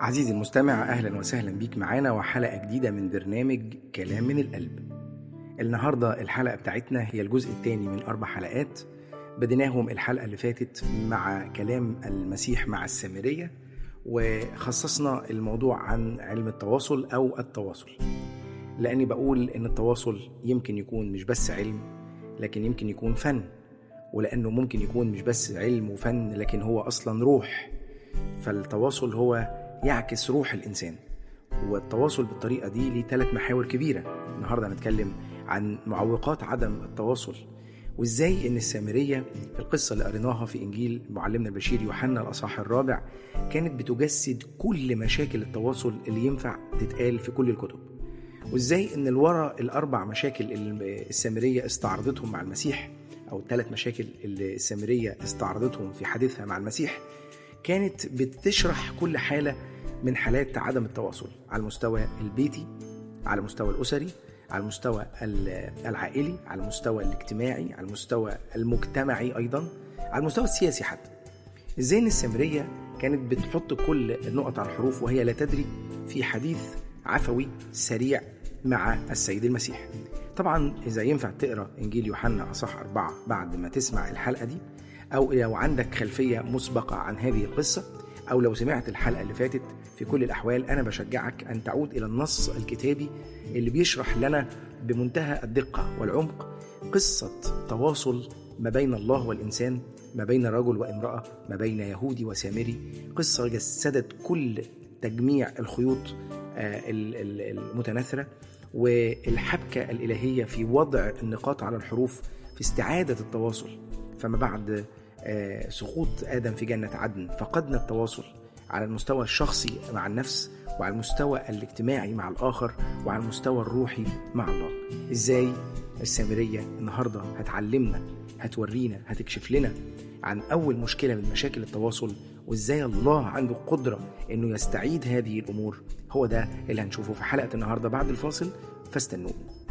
عزيزي المستمع أهلا وسهلا بيك معانا وحلقة جديدة من برنامج كلام من القلب النهاردة الحلقة بتاعتنا هي الجزء الثاني من أربع حلقات بديناهم الحلقة اللي فاتت مع كلام المسيح مع السامرية وخصصنا الموضوع عن علم التواصل أو التواصل لأني بقول إن التواصل يمكن يكون مش بس علم لكن يمكن يكون فن ولأنه ممكن يكون مش بس علم وفن لكن هو أصلا روح فالتواصل هو يعكس روح الإنسان والتواصل بالطريقة دي ليه ثلاث محاور كبيرة النهاردة هنتكلم عن معوقات عدم التواصل وازاي ان السامريه القصه اللي قريناها في انجيل معلمنا البشير يوحنا الاصحاح الرابع كانت بتجسد كل مشاكل التواصل اللي ينفع تتقال في كل الكتب وازاي ان الورا الاربع مشاكل اللي السامريه استعرضتهم مع المسيح او الثلاث مشاكل اللي السامريه استعرضتهم في حديثها مع المسيح كانت بتشرح كل حاله من حالات عدم التواصل على المستوى البيتي على المستوى الاسري على المستوى العائلي على المستوى الاجتماعي على المستوى المجتمعي ايضا على المستوى السياسي حتى ازاي ان السامريه كانت بتحط كل النقط على الحروف وهي لا تدري في حديث عفوي سريع مع السيد المسيح طبعا اذا ينفع تقرا انجيل يوحنا اصح اربعه بعد ما تسمع الحلقه دي او لو عندك خلفيه مسبقه عن هذه القصه او لو سمعت الحلقه اللي فاتت في كل الاحوال انا بشجعك ان تعود الى النص الكتابي اللي بيشرح لنا بمنتهى الدقه والعمق قصه تواصل ما بين الله والانسان ما بين رجل وامراه ما بين يهودي وسامري قصه جسدت كل تجميع الخيوط المتناثره والحبكه الالهيه في وضع النقاط على الحروف في استعاده التواصل فما بعد سقوط ادم في جنه عدن فقدنا التواصل على المستوى الشخصي مع النفس وعلى المستوى الاجتماعي مع الاخر وعلى المستوى الروحي مع الله ازاي السامريه النهارده هتعلمنا هتورينا هتكشف لنا عن اول مشكله من مشاكل التواصل وازاي الله عنده قدره انه يستعيد هذه الامور هو ده اللي هنشوفه في حلقه النهارده بعد الفاصل فاستنوني